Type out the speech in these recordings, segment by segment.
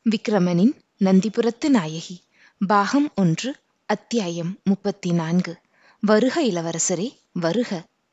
விக்ரமனின் நந்திபுரத்து நாயகி பாகம் ஒன்று அத்தியாயம் முப்பத்தி நான்கு வருக இளவரசரே வருக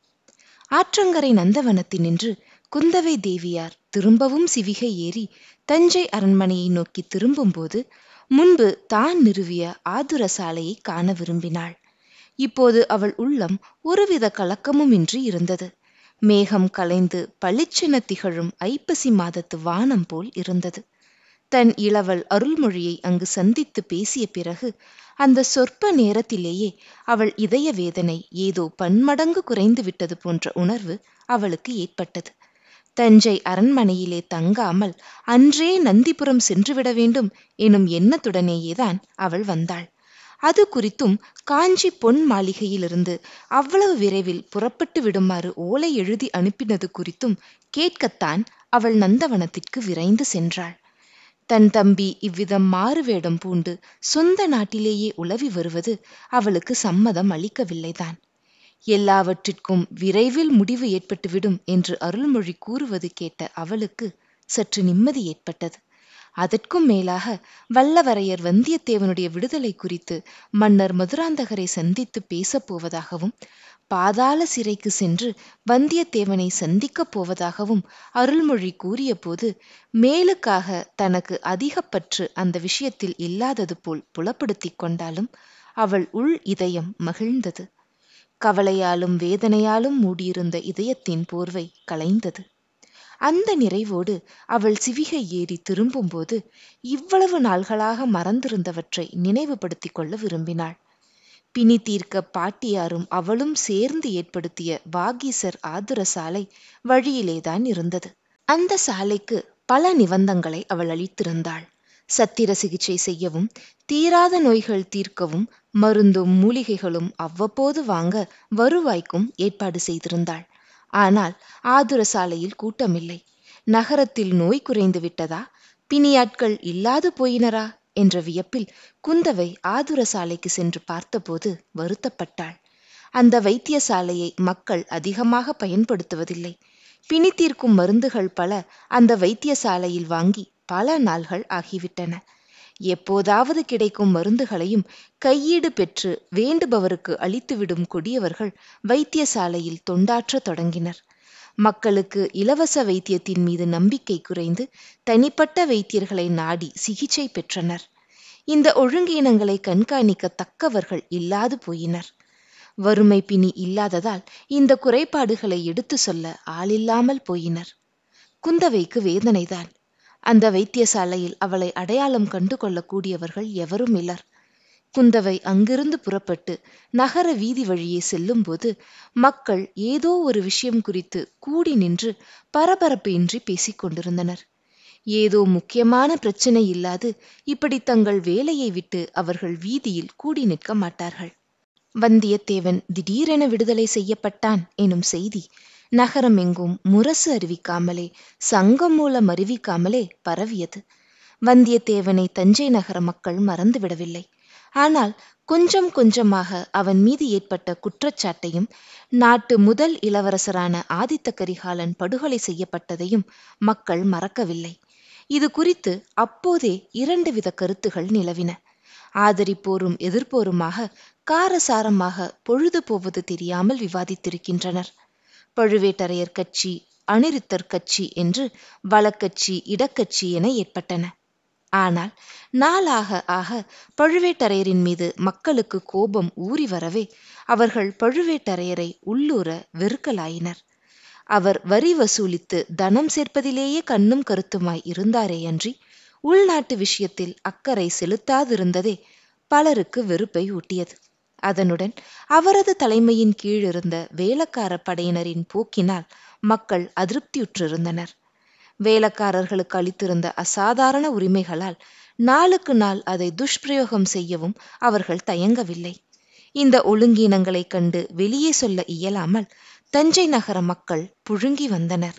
ஆற்றங்கரை நந்தவனத்தினின்று குந்தவை தேவியார் திரும்பவும் சிவிகை ஏறி தஞ்சை அரண்மனையை நோக்கி திரும்பும்போது முன்பு தான் நிறுவிய ஆதுர சாலையை காண விரும்பினாள் இப்போது அவள் உள்ளம் ஒருவித கலக்கமுமின்றி இருந்தது மேகம் கலைந்து பளிச்சென திகழும் ஐப்பசி மாதத்து வானம் போல் இருந்தது தன் இளவல் அருள்மொழியை அங்கு சந்தித்து பேசிய பிறகு அந்த சொற்ப நேரத்திலேயே அவள் இதய வேதனை ஏதோ பன்மடங்கு குறைந்து விட்டது போன்ற உணர்வு அவளுக்கு ஏற்பட்டது தஞ்சை அரண்மனையிலே தங்காமல் அன்றே நந்திபுரம் சென்றுவிட வேண்டும் எனும் எண்ணத்துடனேயேதான் அவள் வந்தாள் அது குறித்தும் காஞ்சி பொன் மாளிகையிலிருந்து அவ்வளவு விரைவில் புறப்பட்டு விடுமாறு ஓலை எழுதி அனுப்பினது குறித்தும் கேட்கத்தான் அவள் நந்தவனத்திற்கு விரைந்து சென்றாள் தன் தம்பி இவ்விதம் மாறுவேடம் பூண்டு சொந்த நாட்டிலேயே உலவி வருவது அவளுக்கு சம்மதம் அளிக்கவில்லைதான் எல்லாவற்றிற்கும் விரைவில் முடிவு ஏற்பட்டுவிடும் என்று அருள்மொழி கூறுவது கேட்ட அவளுக்கு சற்று நிம்மதி ஏற்பட்டது அதற்கும் மேலாக வல்லவரையர் வந்தியத்தேவனுடைய விடுதலை குறித்து மன்னர் மதுராந்தகரை சந்தித்து பேசப் போவதாகவும் பாதாள சிறைக்கு சென்று வந்தியத்தேவனை சந்திக்கப் போவதாகவும் அருள்மொழி கூறிய போது மேலுக்காக தனக்கு அதிகப்பற்று அந்த விஷயத்தில் இல்லாதது போல் புலப்படுத்திக் கொண்டாலும் அவள் உள் இதயம் மகிழ்ந்தது கவலையாலும் வேதனையாலும் மூடியிருந்த இதயத்தின் போர்வை கலைந்தது அந்த நிறைவோடு அவள் சிவிகை ஏறி திரும்பும்போது இவ்வளவு நாள்களாக மறந்திருந்தவற்றை நினைவுபடுத்திக் கொள்ள விரும்பினாள் பிணி தீர்க்க பாட்டியாரும் அவளும் சேர்ந்து ஏற்படுத்திய வாகீசர் ஆதுர சாலை வழியிலேதான் இருந்தது அந்த சாலைக்கு பல நிபந்தங்களை அவள் அளித்திருந்தாள் சத்திர சிகிச்சை செய்யவும் தீராத நோய்கள் தீர்க்கவும் மருந்தும் மூலிகைகளும் அவ்வப்போது வாங்க வருவாய்க்கும் ஏற்பாடு செய்திருந்தாள் ஆனால் ஆதுர சாலையில் கூட்டமில்லை நகரத்தில் நோய் குறைந்து விட்டதா பிணியாட்கள் இல்லாது போயினரா என்ற வியப்பில் குந்தவை ஆதுர சாலைக்கு சென்று பார்த்தபோது வருத்தப்பட்டாள் அந்த வைத்தியசாலையை மக்கள் அதிகமாக பயன்படுத்துவதில்லை பிணி தீர்க்கும் மருந்துகள் பல அந்த வைத்தியசாலையில் வாங்கி பல நாள்கள் ஆகிவிட்டன எப்போதாவது கிடைக்கும் மருந்துகளையும் கையீடு பெற்று வேண்டுபவருக்கு அளித்துவிடும் கொடியவர்கள் வைத்தியசாலையில் தொண்டாற்ற தொடங்கினர் மக்களுக்கு இலவச வைத்தியத்தின் மீது நம்பிக்கை குறைந்து தனிப்பட்ட வைத்தியர்களை நாடி சிகிச்சை பெற்றனர் இந்த ஒழுங்கீனங்களை கண்காணிக்க தக்கவர்கள் இல்லாது போயினர் வறுமை பிணி இல்லாததால் இந்த குறைபாடுகளை எடுத்து சொல்ல ஆளில்லாமல் போயினர் குந்தவைக்கு வேதனைதான் அந்த வைத்தியசாலையில் அவளை அடையாளம் கண்டு கொள்ளக்கூடியவர்கள் எவரும் இலர் குந்தவை அங்கிருந்து புறப்பட்டு நகர வீதி வழியே செல்லும்போது மக்கள் ஏதோ ஒரு விஷயம் குறித்து கூடி நின்று பரபரப்பு இன்றி பேசிக் கொண்டிருந்தனர் ஏதோ முக்கியமான பிரச்சனை இல்லாது இப்படி தங்கள் வேலையை விட்டு அவர்கள் வீதியில் கூடி நிற்க மாட்டார்கள் வந்தியத்தேவன் திடீரென விடுதலை செய்யப்பட்டான் எனும் செய்தி நகரம் எங்கும் முரசு அறிவிக்காமலே சங்கம் மூலம் அறிவிக்காமலே பரவியது வந்தியத்தேவனை தஞ்சை நகர மக்கள் மறந்துவிடவில்லை ஆனால் கொஞ்சம் கொஞ்சமாக அவன் மீது ஏற்பட்ட குற்றச்சாட்டையும் நாட்டு முதல் இளவரசரான ஆதித்த கரிகாலன் படுகொலை செய்யப்பட்டதையும் மக்கள் மறக்கவில்லை இது குறித்து அப்போதே இரண்டு வித கருத்துகள் நிலவின ஆதரிப்போரும் எதிர்ப்போருமாக காரசாரமாக பொழுது போவது தெரியாமல் விவாதித்திருக்கின்றனர் பழுவேட்டரையர் கட்சி அனிருத்தர் கட்சி என்று வழக்கட்சி இடக்கட்சி என ஏற்பட்டன ஆனால் நாளாக ஆக பழுவேட்டரையரின் மீது மக்களுக்கு கோபம் ஊறி வரவே அவர்கள் பழுவேட்டரையரை உள்ளூர வெறுக்கலாயினர் அவர் வரி வசூலித்து தனம் சேர்ப்பதிலேயே கண்ணும் கருத்துமாய் இருந்தாரேயன்றி உள்நாட்டு விஷயத்தில் அக்கறை செலுத்தாதிருந்ததே பலருக்கு வெறுப்பை ஊட்டியது அதனுடன் அவரது தலைமையின் கீழ் இருந்த வேலக்கார படையினரின் போக்கினால் மக்கள் அதிருப்தியுற்றிருந்தனர் வேலக்காரர்களுக்கு அளித்திருந்த அசாதாரண உரிமைகளால் நாளுக்கு நாள் அதை துஷ்பிரயோகம் செய்யவும் அவர்கள் தயங்கவில்லை இந்த ஒழுங்கீனங்களைக் கண்டு வெளியே சொல்ல இயலாமல் தஞ்சை நகர மக்கள் புழுங்கி வந்தனர்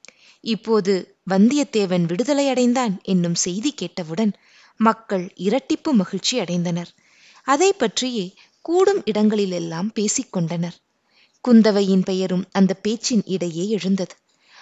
இப்போது வந்தியத்தேவன் விடுதலை அடைந்தான் என்னும் செய்தி கேட்டவுடன் மக்கள் இரட்டிப்பு மகிழ்ச்சி அடைந்தனர் அதை பற்றியே கூடும் இடங்களிலெல்லாம் பேசிக்கொண்டனர் குந்தவையின் பெயரும் அந்த பேச்சின் இடையே எழுந்தது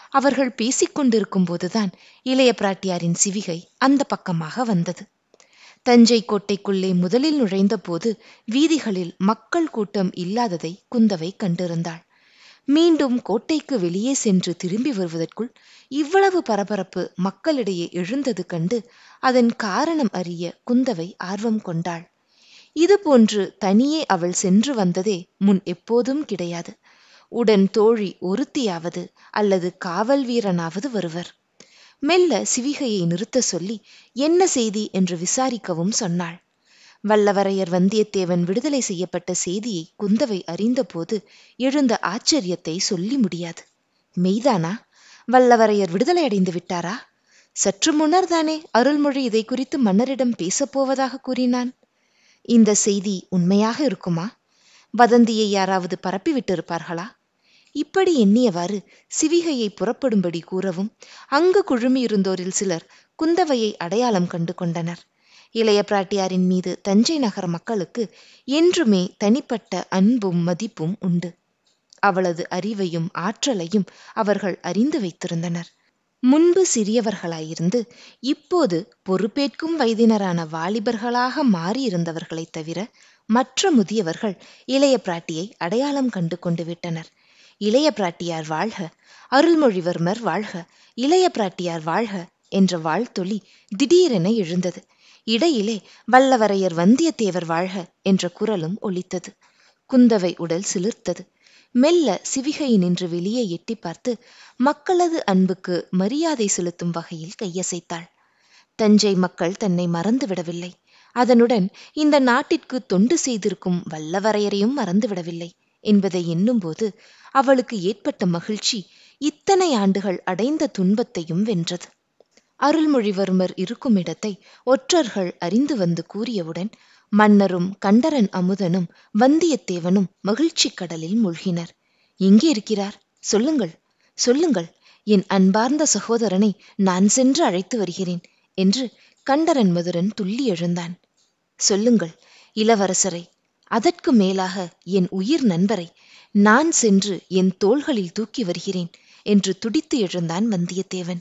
அவர்கள் பேசிக் கொண்டிருக்கும் போதுதான் இளைய பிராட்டியாரின் சிவிகை அந்த பக்கமாக வந்தது தஞ்சை கோட்டைக்குள்ளே முதலில் நுழைந்தபோது வீதிகளில் மக்கள் கூட்டம் இல்லாததை குந்தவை கண்டிருந்தாள் மீண்டும் கோட்டைக்கு வெளியே சென்று திரும்பி வருவதற்குள் இவ்வளவு பரபரப்பு மக்களிடையே எழுந்தது கண்டு அதன் காரணம் அறிய குந்தவை ஆர்வம் கொண்டாள் இதுபோன்று தனியே அவள் சென்று வந்ததே முன் எப்போதும் கிடையாது உடன் தோழி ஒருத்தியாவது அல்லது காவல் வீரனாவது வருவர் மெல்ல சிவிகையை நிறுத்த சொல்லி என்ன செய்தி என்று விசாரிக்கவும் சொன்னாள் வல்லவரையர் வந்தியத்தேவன் விடுதலை செய்யப்பட்ட செய்தியை குந்தவை அறிந்தபோது எழுந்த ஆச்சரியத்தை சொல்லி முடியாது மெய்தானா வல்லவரையர் விடுதலை அடைந்து விட்டாரா சற்று முன்னர் தானே அருள்மொழி இதை குறித்து மன்னரிடம் பேசப்போவதாக கூறினான் இந்த செய்தி உண்மையாக இருக்குமா வதந்தியை யாராவது பரப்பிவிட்டிருப்பார்களா இப்படி எண்ணியவாறு சிவிகையை புறப்படும்படி கூறவும் அங்கு குழுமியிருந்தோரில் சிலர் குந்தவையை அடையாளம் கண்டு கொண்டனர் இளைய பிராட்டியாரின் மீது தஞ்சை நகர மக்களுக்கு என்றுமே தனிப்பட்ட அன்பும் மதிப்பும் உண்டு அவளது அறிவையும் ஆற்றலையும் அவர்கள் அறிந்து வைத்திருந்தனர் முன்பு சிறியவர்களாயிருந்து இப்போது பொறுப்பேற்கும் வயதினரான வாலிபர்களாக மாறியிருந்தவர்களைத் தவிர மற்ற முதியவர்கள் இளைய பிராட்டியை அடையாளம் கண்டு கொண்டு விட்டனர் இளைய பிராட்டியார் வாழ்க அருள்மொழிவர்மர் வாழ்க இளைய பிராட்டியார் வாழ்க என்ற வாழ்த்தொலி திடீரென எழுந்தது இடையிலே வல்லவரையர் வந்தியத்தேவர் வாழ்க என்ற குரலும் ஒலித்தது குந்தவை உடல் சிலிர்த்தது மெல்ல சிவிகை நின்று வெளியே எட்டி பார்த்து மக்களது அன்புக்கு மரியாதை செலுத்தும் வகையில் கையசைத்தாள் தஞ்சை மக்கள் தன்னை மறந்துவிடவில்லை அதனுடன் இந்த நாட்டிற்கு தொண்டு செய்திருக்கும் வல்லவரையரையும் மறந்துவிடவில்லை என்பதை எண்ணும்போது அவளுக்கு ஏற்பட்ட மகிழ்ச்சி இத்தனை ஆண்டுகள் அடைந்த துன்பத்தையும் வென்றது அருள்மொழிவர்மர் இருக்கும் இடத்தை ஒற்றர்கள் அறிந்து வந்து கூறியவுடன் மன்னரும் கண்டரன் அமுதனும் வந்தியத்தேவனும் மகிழ்ச்சி கடலில் மூழ்கினர் எங்கே இருக்கிறார் சொல்லுங்கள் சொல்லுங்கள் என் அன்பார்ந்த சகோதரனை நான் சென்று அழைத்து வருகிறேன் என்று கண்டரன் மதுரன் துள்ளி எழுந்தான் சொல்லுங்கள் இளவரசரை அதற்கு மேலாக என் உயிர் நண்பரை நான் சென்று என் தோள்களில் தூக்கி வருகிறேன் என்று துடித்து எழுந்தான் வந்தியத்தேவன்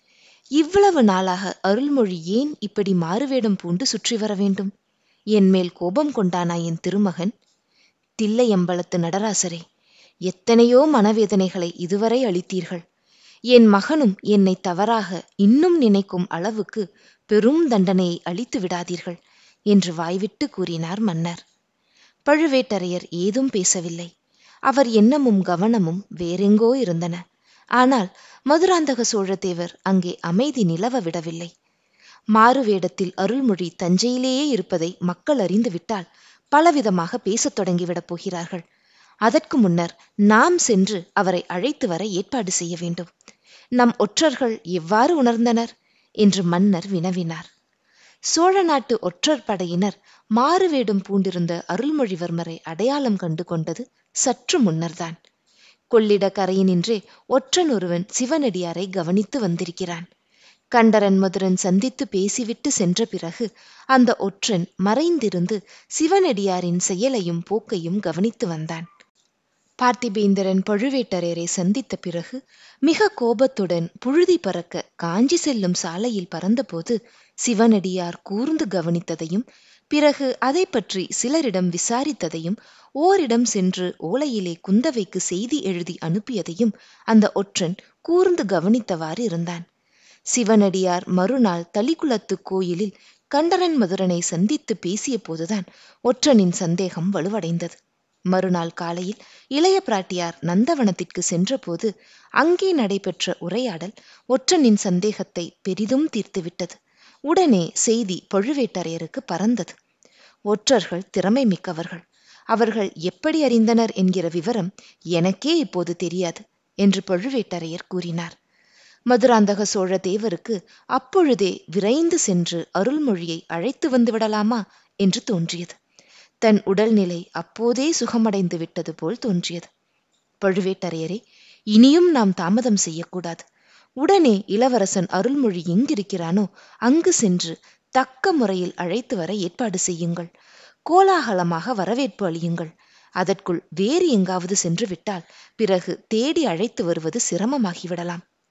இவ்வளவு நாளாக அருள்மொழி ஏன் இப்படி மாறுவேடம் பூண்டு சுற்றி வர வேண்டும் என் மேல் கோபம் கொண்டானா என் திருமகன் தில்லையம்பலத்து நடராசரே எத்தனையோ மனவேதனைகளை இதுவரை அளித்தீர்கள் என் மகனும் என்னை தவறாக இன்னும் நினைக்கும் அளவுக்கு பெரும் தண்டனையை அளித்து விடாதீர்கள் என்று வாய்விட்டு கூறினார் மன்னர் பழுவேட்டரையர் ஏதும் பேசவில்லை அவர் எண்ணமும் கவனமும் வேறெங்கோ இருந்தன ஆனால் மதுராந்தக சோழதேவர் அங்கே அமைதி நிலவ விடவில்லை மாறுவேடத்தில் அருள்மொழி தஞ்சையிலேயே இருப்பதை மக்கள் அறிந்துவிட்டால் பலவிதமாக பேசத் தொடங்கிவிடப் போகிறார்கள் அதற்கு முன்னர் நாம் சென்று அவரை அழைத்து வர ஏற்பாடு செய்ய வேண்டும் நம் ஒற்றர்கள் எவ்வாறு உணர்ந்தனர் என்று மன்னர் வினவினார் சோழ நாட்டு ஒற்றர் படையினர் மாறுவேடம் பூண்டிருந்த அருள்மொழிவர்மரை அடையாளம் கண்டு கொண்டது சற்று முன்னர்தான் கொள்ளிட கரையினின்றே ஒற்றன் ஒருவன் சிவனடியாரை கவனித்து வந்திருக்கிறான் கண்டரன் மதுரன் சந்தித்து பேசிவிட்டு சென்ற பிறகு அந்த ஒற்றன் மறைந்திருந்து சிவனடியாரின் செயலையும் போக்கையும் கவனித்து வந்தான் பார்த்திபேந்திரன் பழுவேட்டரையரை சந்தித்த பிறகு மிக கோபத்துடன் புழுதி பறக்க காஞ்சி செல்லும் சாலையில் பறந்தபோது சிவனடியார் கூர்ந்து கவனித்ததையும் பிறகு அதை பற்றி சிலரிடம் விசாரித்ததையும் ஓரிடம் சென்று ஓலையிலே குந்தவைக்கு செய்தி எழுதி அனுப்பியதையும் அந்த ஒற்றன் கூர்ந்து கவனித்தவாறு இருந்தான் சிவனடியார் மறுநாள் தளிக்குளத்து கோயிலில் கண்டரன் மதுரனை சந்தித்து பேசிய போதுதான் ஒற்றனின் சந்தேகம் வலுவடைந்தது மறுநாள் காலையில் இளைய பிராட்டியார் நந்தவனத்திற்கு சென்றபோது அங்கே நடைபெற்ற உரையாடல் ஒற்றனின் சந்தேகத்தை பெரிதும் தீர்த்துவிட்டது உடனே செய்தி பழுவேட்டரையருக்கு பறந்தது ஒற்றர்கள் திறமை மிக்கவர்கள் அவர்கள் எப்படி அறிந்தனர் என்கிற விவரம் எனக்கே இப்போது தெரியாது என்று பழுவேட்டரையர் கூறினார் மதுராந்தக சோழ தேவருக்கு அப்பொழுதே விரைந்து சென்று அருள்மொழியை அழைத்து வந்து விடலாமா என்று தோன்றியது தன் உடல்நிலை அப்போதே சுகமடைந்து விட்டது போல் தோன்றியது பழுவேட்டரையரே இனியும் நாம் தாமதம் செய்யக்கூடாது உடனே இளவரசன் அருள்மொழி எங்கிருக்கிறானோ அங்கு சென்று தக்க முறையில் அழைத்து வர ஏற்பாடு செய்யுங்கள் கோலாகலமாக வரவேற்பு அளியுங்கள் அதற்குள் வேறு எங்காவது சென்று விட்டால் பிறகு தேடி அழைத்து வருவது சிரமமாகிவிடலாம்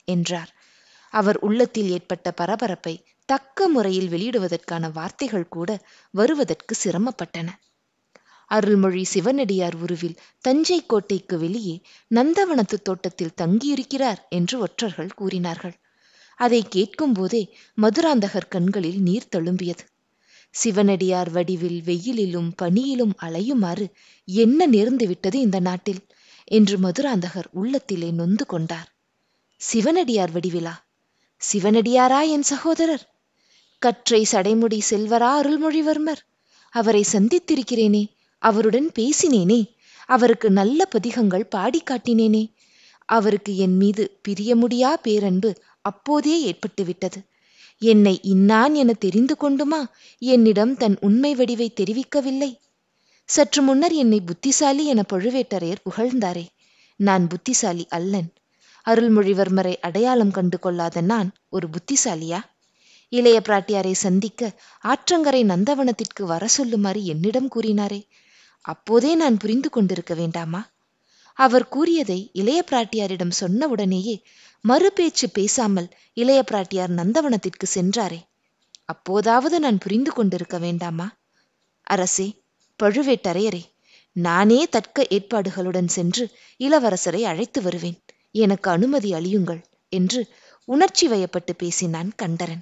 என்றார் அவர் உள்ளத்தில் ஏற்பட்ட பரபரப்பை தக்க முறையில் வெளியிடுவதற்கான வார்த்தைகள் கூட வருவதற்கு சிரமப்பட்டன அருள்மொழி சிவனடியார் உருவில் தஞ்சை கோட்டைக்கு வெளியே நந்தவனத்து தோட்டத்தில் தங்கியிருக்கிறார் என்று ஒற்றர்கள் கூறினார்கள் அதை கேட்கும் போதே மதுராந்தகர் கண்களில் நீர் தழும்பியது சிவனடியார் வடிவில் வெயிலிலும் பனியிலும் அலையுமாறு என்ன நேர்ந்து விட்டது இந்த நாட்டில் என்று மதுராந்தகர் உள்ளத்திலே நொந்து கொண்டார் சிவனடியார் வடிவிலா சிவனடியாரா என் சகோதரர் கற்றை சடைமுடி செல்வரா அருள்மொழிவர்மர் அவரை சந்தித்திருக்கிறேனே அவருடன் பேசினேனே அவருக்கு நல்ல பதிகங்கள் பாடி காட்டினேனே அவருக்கு என் மீது பிரிய முடியா பேரன்பு அப்போதே ஏற்பட்டுவிட்டது என்னை இன்னான் என தெரிந்து கொண்டுமா என்னிடம் தன் உண்மை வடிவை தெரிவிக்கவில்லை சற்று முன்னர் என்னை புத்திசாலி என பழுவேட்டரையர் புகழ்ந்தாரே நான் புத்திசாலி அல்லன் அருள்மொழிவர்மரை அடையாளம் கண்டு கொள்ளாத நான் ஒரு புத்திசாலியா இளைய பிராட்டியாரை சந்திக்க ஆற்றங்கரை நந்தவனத்திற்கு வர சொல்லுமாறு என்னிடம் கூறினாரே அப்போதே நான் புரிந்து கொண்டிருக்க வேண்டாமா அவர் கூறியதை இளைய பிராட்டியாரிடம் சொன்ன உடனேயே மறுபேச்சு பேசாமல் இளைய பிராட்டியார் நந்தவனத்திற்கு சென்றாரே அப்போதாவது நான் புரிந்து கொண்டிருக்க வேண்டாமா அரசே பழுவேட்டரையரே நானே தக்க ஏற்பாடுகளுடன் சென்று இளவரசரை அழைத்து வருவேன் எனக்கு அனுமதி அளியுங்கள் என்று உணர்ச்சி வயப்பட்டு பேசினான் கண்டரன்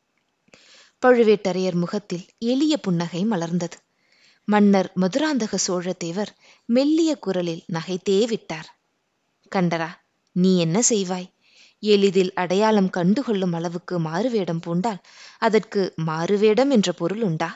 பழுவேட்டரையர் முகத்தில் எளிய புன்னகை மலர்ந்தது மன்னர் மதுராந்தக சோழதேவர் மெல்லிய குரலில் நகைத்தே விட்டார் கண்டரா நீ என்ன செய்வாய் எளிதில் அடையாளம் கண்டுகொள்ளும் அளவுக்கு மாறுவேடம் பூண்டால் அதற்கு மாறுவேடம் என்ற பொருள் உண்டா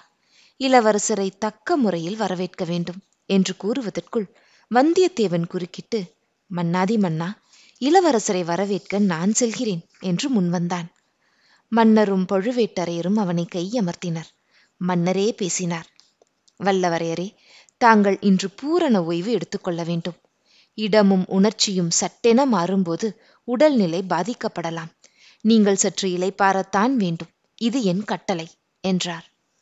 இளவரசரை தக்க முறையில் வரவேற்க வேண்டும் என்று கூறுவதற்குள் வந்தியத்தேவன் குறுக்கிட்டு மன்னாதி மன்னா இளவரசரை வரவேற்க நான் செல்கிறேன் என்று முன்வந்தான் மன்னரும் பழுவேட்டரையரும் அவனை கையமர்த்தினர் மன்னரே பேசினார் வல்லவரையரே தாங்கள் இன்று பூரண ஓய்வு எடுத்துக்கொள்ள வேண்டும் இடமும் உணர்ச்சியும் சட்டென மாறும்போது உடல்நிலை பாதிக்கப்படலாம் நீங்கள் சற்று இலைப்பாரத்தான் வேண்டும் இது என் கட்டளை என்றார்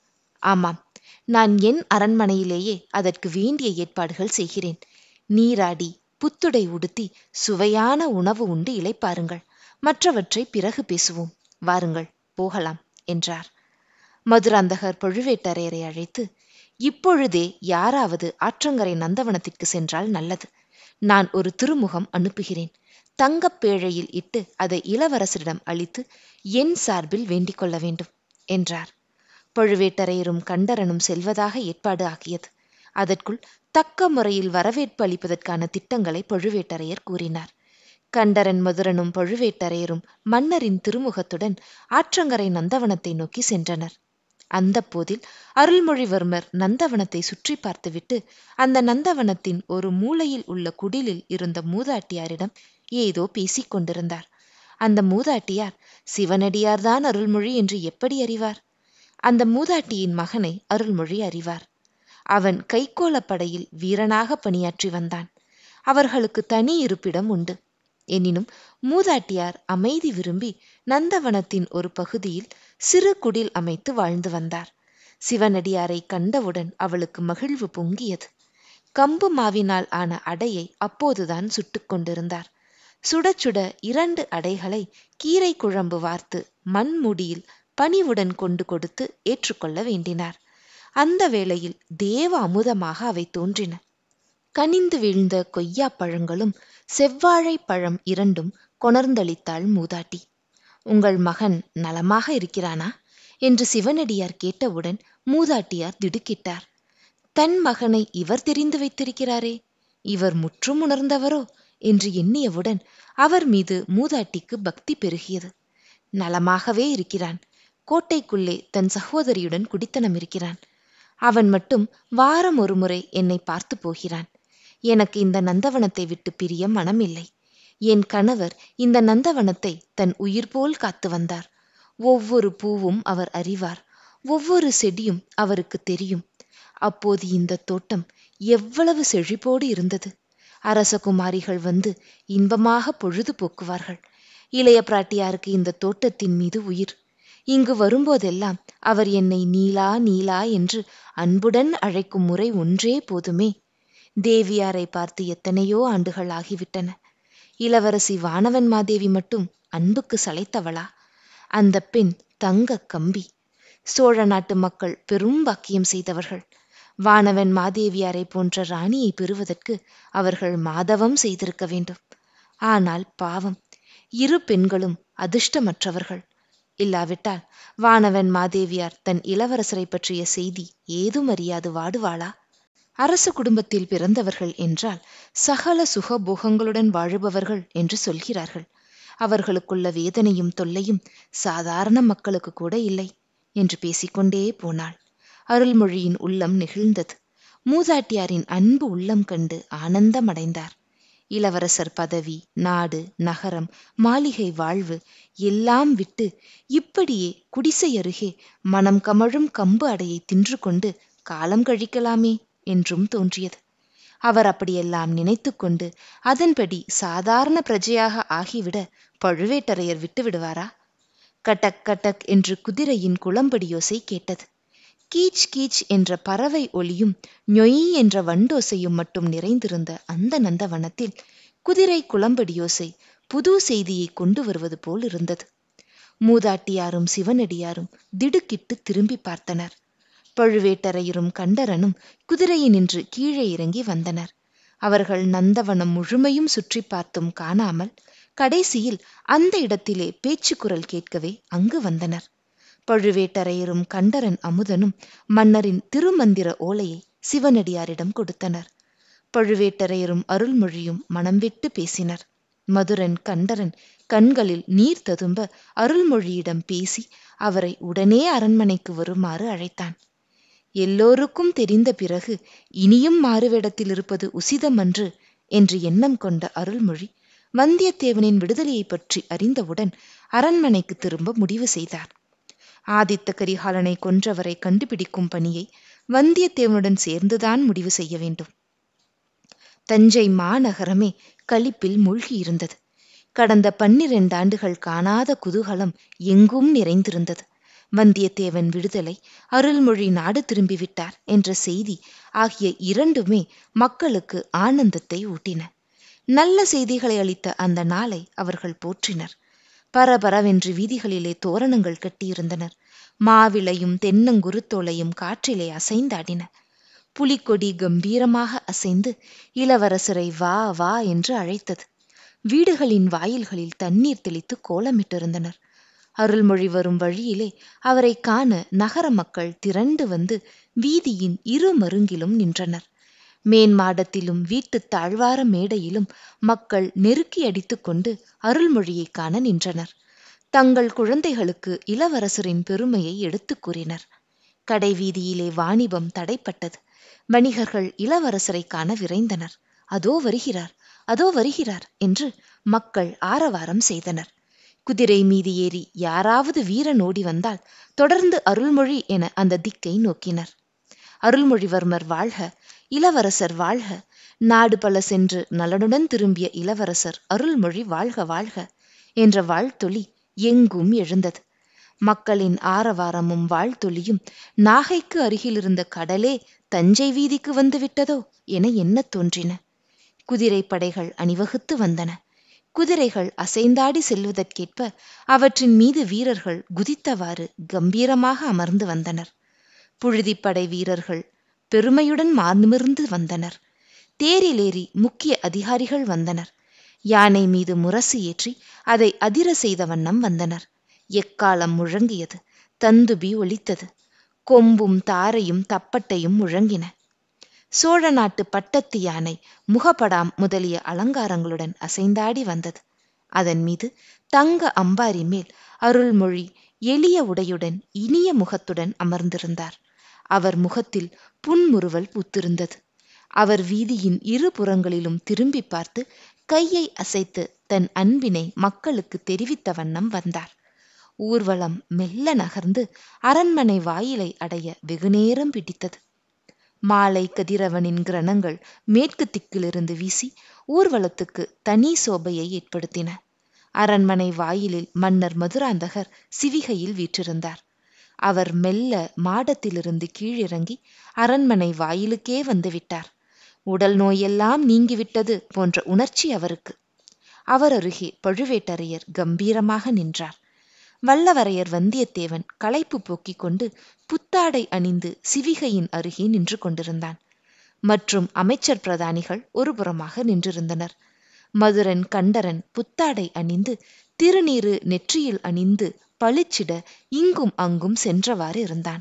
ஆமாம் நான் என் அரண்மனையிலேயே அதற்கு வேண்டிய ஏற்பாடுகள் செய்கிறேன் நீராடி புத்துடை உடுத்தி சுவையான உணவு உண்டு இளைப்பாருங்கள் மற்றவற்றை பிறகு பேசுவோம் வாருங்கள் போகலாம் என்றார் மதுராந்தகர் பழுவேட்டரையரை அழைத்து இப்பொழுதே யாராவது ஆற்றங்கரை நந்தவனத்திற்கு சென்றால் நல்லது நான் ஒரு திருமுகம் அனுப்புகிறேன் தங்கப் பேழையில் இட்டு அதை இளவரசரிடம் அளித்து என் சார்பில் வேண்டிக் கொள்ள வேண்டும் என்றார் பழுவேட்டரையரும் கண்டரனும் செல்வதாக ஏற்பாடு ஆகியது அதற்குள் தக்க முறையில் வரவேற்பு அளிப்பதற்கான திட்டங்களை பழுவேட்டரையர் கூறினார் கண்டரன் மதுரனும் பழுவேட்டரையரும் மன்னரின் திருமுகத்துடன் ஆற்றங்கரை நந்தவனத்தை நோக்கி சென்றனர் அந்த போதில் அருள்மொழிவர்மர் நந்தவனத்தை சுற்றி பார்த்துவிட்டு அந்த நந்தவனத்தின் ஒரு மூலையில் உள்ள குடிலில் இருந்த மூதாட்டியாரிடம் ஏதோ பேசிக் கொண்டிருந்தார் அந்த மூதாட்டியார் சிவனடியார்தான் அருள்மொழி என்று எப்படி அறிவார் அந்த மூதாட்டியின் மகனை அருள்மொழி அறிவார் அவன் கைக்கோளப்படையில் வீரனாக பணியாற்றி வந்தான் அவர்களுக்கு தனி இருப்பிடம் உண்டு எனினும் மூதாட்டியார் அமைதி விரும்பி நந்தவனத்தின் ஒரு பகுதியில் சிறு குடில் அமைத்து வாழ்ந்து வந்தார் சிவனடியாரை கண்டவுடன் அவளுக்கு மகிழ்வு பொங்கியது கம்பு மாவினால் ஆன அடையை அப்போதுதான் சுட்டுக் கொண்டிருந்தார் சுட சுட இரண்டு அடைகளை கீரை குழம்பு வார்த்து மண்முடியில் பணிவுடன் கொண்டு கொடுத்து ஏற்றுக்கொள்ள வேண்டினார் அந்த வேளையில் தேவ அமுதமாக அவை தோன்றின கனிந்து வீழ்ந்த கொய்யா பழங்களும் செவ்வாழை பழம் இரண்டும் கொணர்ந்தளித்தாள் மூதாட்டி உங்கள் மகன் நலமாக இருக்கிறானா என்று சிவனடியார் கேட்டவுடன் மூதாட்டியார் திடுக்கிட்டார் தன் மகனை இவர் தெரிந்து வைத்திருக்கிறாரே இவர் முற்றும் உணர்ந்தவரோ என்று எண்ணியவுடன் அவர் மீது மூதாட்டிக்கு பக்தி பெருகியது நலமாகவே இருக்கிறான் கோட்டைக்குள்ளே தன் சகோதரியுடன் குடித்தனம் இருக்கிறான் அவன் மட்டும் வாரம் ஒரு முறை என்னை பார்த்து போகிறான் எனக்கு இந்த நந்தவனத்தை விட்டு பிரிய மனமில்லை என் கணவர் இந்த நந்தவனத்தை தன் உயிர் போல் காத்து வந்தார் ஒவ்வொரு பூவும் அவர் அறிவார் ஒவ்வொரு செடியும் அவருக்கு தெரியும் அப்போது இந்த தோட்டம் எவ்வளவு செழிப்போடு இருந்தது அரசகுமாரிகள் வந்து இன்பமாக பொழுது போக்குவார்கள் இளைய பிராட்டியாருக்கு இந்த தோட்டத்தின் மீது உயிர் இங்கு வரும்போதெல்லாம் அவர் என்னை நீலா நீலா என்று அன்புடன் அழைக்கும் முறை ஒன்றே போதுமே தேவியாரை பார்த்து எத்தனையோ ஆண்டுகள் ஆகிவிட்டன இளவரசி வானவன் மாதேவி மட்டும் அன்புக்கு சளைத்தவளா அந்த பெண் தங்க கம்பி சோழ நாட்டு மக்கள் பெரும் பாக்கியம் செய்தவர்கள் வானவன் மாதேவியாரை போன்ற ராணியை பெறுவதற்கு அவர்கள் மாதவம் செய்திருக்க வேண்டும் ஆனால் பாவம் இரு பெண்களும் அதிர்ஷ்டமற்றவர்கள் இல்லாவிட்டால் வானவன் மாதேவியார் தன் இளவரசரை பற்றிய செய்தி ஏதும் அறியாது வாடுவாளா அரச குடும்பத்தில் பிறந்தவர்கள் என்றால் சகல சுகபோகங்களுடன் வாழுபவர்கள் என்று சொல்கிறார்கள் அவர்களுக்குள்ள வேதனையும் தொல்லையும் சாதாரண மக்களுக்கு கூட இல்லை என்று பேசிக்கொண்டே போனாள் அருள்மொழியின் உள்ளம் நெகிழ்ந்தது மூதாட்டியாரின் அன்பு உள்ளம் கண்டு ஆனந்தமடைந்தார் இளவரசர் பதவி நாடு நகரம் மாளிகை வாழ்வு எல்லாம் விட்டு இப்படியே குடிசை அருகே மனம் கமழும் கம்பு அடையை தின்று கொண்டு காலம் கழிக்கலாமே என்றும் தோன்றியது அவர் அப்படியெல்லாம் நினைத்து கொண்டு அதன்படி சாதாரண பிரஜையாக ஆகிவிட பழுவேட்டரையர் விட்டு விடுவாரா கட்டக் கட்டக் என்று குதிரையின் குளம்படியோசை கேட்டது கீச் கீச் என்ற பறவை ஒலியும் நொய் என்ற வண்டோசையும் மட்டும் நிறைந்திருந்த அந்த நந்தவனத்தில் குதிரை குளம்படியோசை புது செய்தியை கொண்டு வருவது போல் இருந்தது மூதாட்டியாரும் சிவனடியாரும் திடுக்கிட்டு திரும்பி பார்த்தனர் பழுவேட்டரையரும் கண்டரனும் குதிரையினின்று கீழே இறங்கி வந்தனர் அவர்கள் நந்தவனம் முழுமையும் சுற்றி பார்த்தும் காணாமல் கடைசியில் அந்த இடத்திலே பேச்சு குரல் கேட்கவே அங்கு வந்தனர் பழுவேட்டரையரும் கண்டரன் அமுதனும் மன்னரின் திருமந்திர ஓலையை சிவனடியாரிடம் கொடுத்தனர் பழுவேட்டரையரும் அருள்மொழியும் மனம் விட்டு பேசினர் மதுரன் கண்டரன் கண்களில் நீர் ததும்ப அருள்மொழியிடம் பேசி அவரை உடனே அரண்மனைக்கு வருமாறு அழைத்தான் எல்லோருக்கும் தெரிந்த பிறகு இனியும் மாறுவேடத்தில் இருப்பது உசிதமன்று என்று எண்ணம் கொண்ட அருள்மொழி வந்தியத்தேவனின் விடுதலையை பற்றி அறிந்தவுடன் அரண்மனைக்கு திரும்ப முடிவு செய்தார் ஆதித்த கரிகாலனை கொன்றவரை கண்டுபிடிக்கும் பணியை வந்தியத்தேவனுடன் சேர்ந்துதான் முடிவு செய்ய வேண்டும் தஞ்சை மாநகரமே களிப்பில் மூழ்கியிருந்தது கடந்த பன்னிரண்டு ஆண்டுகள் காணாத குதூகலம் எங்கும் நிறைந்திருந்தது வந்தியத்தேவன் விடுதலை அருள்மொழி நாடு திரும்பிவிட்டார் என்ற செய்தி ஆகிய இரண்டுமே மக்களுக்கு ஆனந்தத்தை ஊட்டின நல்ல செய்திகளை அளித்த அந்த நாளை அவர்கள் போற்றினர் பரபரவென்று வீதிகளிலே தோரணங்கள் கட்டியிருந்தனர் மாவிளையும் தென்னங்குருத்தோலையும் காற்றிலே அசைந்தாடின புலிக்கொடி கம்பீரமாக அசைந்து இளவரசரை வா வா என்று அழைத்தது வீடுகளின் வாயில்களில் தண்ணீர் தெளித்து கோலமிட்டிருந்தனர் அருள்மொழி வரும் வழியிலே அவரை காண நகர மக்கள் திரண்டு வந்து வீதியின் இரு மருங்கிலும் நின்றனர் மேன் மாடத்திலும் வீட்டு தாழ்வார மேடையிலும் மக்கள் நெருக்கி அடித்துக்கொண்டு அருள்மொழியை காண நின்றனர் தங்கள் குழந்தைகளுக்கு இளவரசரின் பெருமையை எடுத்துக் கூறினர் கடை வீதியிலே வாணிபம் தடைப்பட்டது வணிகர்கள் இளவரசரை காண விரைந்தனர் அதோ வருகிறார் அதோ வருகிறார் என்று மக்கள் ஆரவாரம் செய்தனர் குதிரை மீது ஏறி யாராவது வீரன் ஓடி வந்தால் தொடர்ந்து அருள்மொழி என அந்த திக்கை நோக்கினர் அருள்மொழிவர்மர் வாழ்க இளவரசர் வாழ்க நாடு பல சென்று நலனுடன் திரும்பிய இளவரசர் அருள்மொழி வாழ்க வாழ்க என்ற வாழ்த்தொலி எங்கும் எழுந்தது மக்களின் ஆரவாரமும் வாழ்த்தொலியும் நாகைக்கு அருகிலிருந்த கடலே தஞ்சை வீதிக்கு வந்து விட்டதோ என எண்ணத் தோன்றின குதிரை படைகள் அணிவகுத்து வந்தன குதிரைகள் அசைந்தாடி செல்வதற்கேற்ப அவற்றின் மீது வீரர்கள் குதித்தவாறு கம்பீரமாக அமர்ந்து வந்தனர் புழுதிப்படை வீரர்கள் பெருமையுடன் மார்நிமிர்ந்து வந்தனர் தேரிலேறி முக்கிய அதிகாரிகள் வந்தனர் யானை மீது முரசு ஏற்றி அதை அதிர செய்த வண்ணம் வந்தனர் எக்காலம் முழங்கியது தந்துபி ஒலித்தது கொம்பும் தாரையும் தப்பட்டையும் முழங்கின சோழ நாட்டு பட்டத்து யானை முகப்படாம் முதலிய அலங்காரங்களுடன் அசைந்தாடி வந்தது அதன் மீது தங்க அம்பாரி மேல் அருள்மொழி எளிய உடையுடன் இனிய முகத்துடன் அமர்ந்திருந்தார் அவர் முகத்தில் புன்முறுவல் பூத்திருந்தது அவர் வீதியின் இரு புறங்களிலும் திரும்பி பார்த்து கையை அசைத்து தன் அன்பினை மக்களுக்கு தெரிவித்த வண்ணம் வந்தார் ஊர்வலம் மெல்ல நகர்ந்து அரண்மனை வாயிலை அடைய வெகுநேரம் பிடித்தது மாலை கதிரவனின் கிரணங்கள் மேற்கு திக்கிலிருந்து வீசி ஊர்வலத்துக்கு தனி சோபையை ஏற்படுத்தின அரண்மனை வாயிலில் மன்னர் மதுராந்தகர் சிவிகையில் வீற்றிருந்தார் அவர் மெல்ல மாடத்திலிருந்து கீழிறங்கி அரண்மனை வாயிலுக்கே வந்து விட்டார் உடல் நோயெல்லாம் நீங்கிவிட்டது போன்ற உணர்ச்சி அவருக்கு அவர் அருகே பழுவேட்டரையர் கம்பீரமாக நின்றார் வல்லவரையர் வந்தியத்தேவன் களைப்பு போக்கிக் கொண்டு புத்தாடை அணிந்து சிவிகையின் அருகே நின்று கொண்டிருந்தான் மற்றும் அமைச்சர் பிரதானிகள் ஒரு புறமாக நின்றிருந்தனர் மதுரன் கண்டரன் புத்தாடை அணிந்து திருநீறு நெற்றியில் அணிந்து பளிச்சிட இங்கும் அங்கும் சென்றவாறு இருந்தான்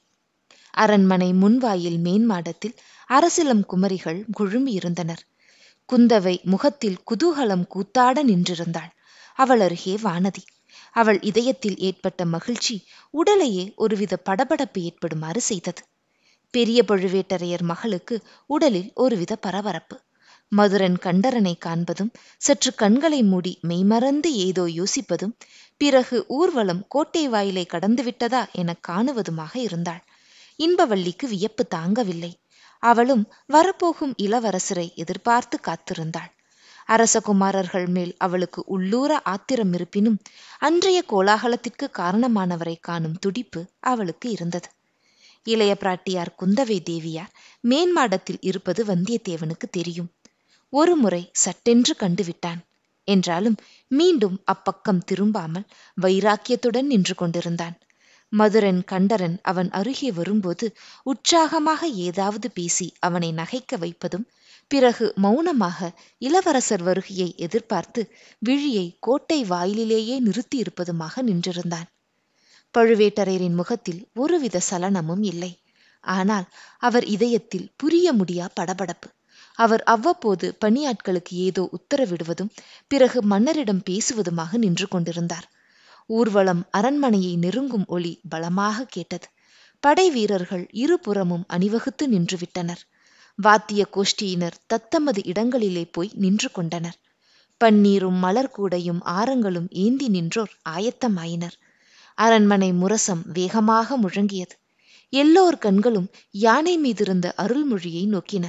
அரண்மனை முன்வாயில் மேன்மாடத்தில் அரசிலம் குமரிகள் குழுமி இருந்தனர் குந்தவை முகத்தில் குதூகலம் கூத்தாட நின்றிருந்தாள் அவள் அருகே வானதி அவள் இதயத்தில் ஏற்பட்ட மகிழ்ச்சி உடலையே ஒருவித படபடப்பு ஏற்படுமாறு செய்தது பெரிய பழுவேட்டரையர் மகளுக்கு உடலில் ஒருவித பரபரப்பு மதுரன் கண்டரனை காண்பதும் சற்று கண்களை மூடி மெய்மறந்து ஏதோ யோசிப்பதும் பிறகு ஊர்வலம் கோட்டை வாயிலை கடந்துவிட்டதா என காணுவதுமாக இருந்தாள் இன்பவள்ளிக்கு வியப்பு தாங்கவில்லை அவளும் வரப்போகும் இளவரசரை எதிர்பார்த்து காத்திருந்தாள் அரசகுமாரர்கள் மேல் அவளுக்கு உள்ளூர ஆத்திரம் இருப்பினும் அன்றைய கோலாகலத்திற்கு காரணமானவரை காணும் துடிப்பு அவளுக்கு இருந்தது இளைய பிராட்டியார் குந்தவை தேவியார் மேன்மாடத்தில் இருப்பது வந்தியத்தேவனுக்கு தெரியும் ஒரு முறை சட்டென்று கண்டுவிட்டான் என்றாலும் மீண்டும் அப்பக்கம் திரும்பாமல் வைராக்கியத்துடன் நின்று கொண்டிருந்தான் மதுரன் கண்டரன் அவன் அருகே வரும்போது உற்சாகமாக ஏதாவது பேசி அவனை நகைக்க வைப்பதும் பிறகு மௌனமாக இளவரசர் வருகையை எதிர்பார்த்து விழியை கோட்டை வாயிலிலேயே நிறுத்தியிருப்பதுமாக நின்றிருந்தான் பழுவேட்டரையரின் முகத்தில் ஒருவித சலனமும் இல்லை ஆனால் அவர் இதயத்தில் புரிய முடியா படபடப்பு அவர் அவ்வப்போது பணியாட்களுக்கு ஏதோ உத்தரவிடுவதும் பிறகு மன்னரிடம் பேசுவதுமாக நின்று கொண்டிருந்தார் ஊர்வலம் அரண்மனையை நெருங்கும் ஒளி பலமாக கேட்டது படை வீரர்கள் இருபுறமும் அணிவகுத்து நின்றுவிட்டனர் வாத்திய கோஷ்டியினர் தத்தமது இடங்களிலே போய் நின்று கொண்டனர் பன்னீரும் மலர்கூடையும் ஆரங்களும் ஏந்தி நின்றோர் ஆயத்தமாயினர் அரண்மனை முரசம் வேகமாக முழங்கியது எல்லோர் கண்களும் யானை மீதிருந்த அருள்மொழியை நோக்கின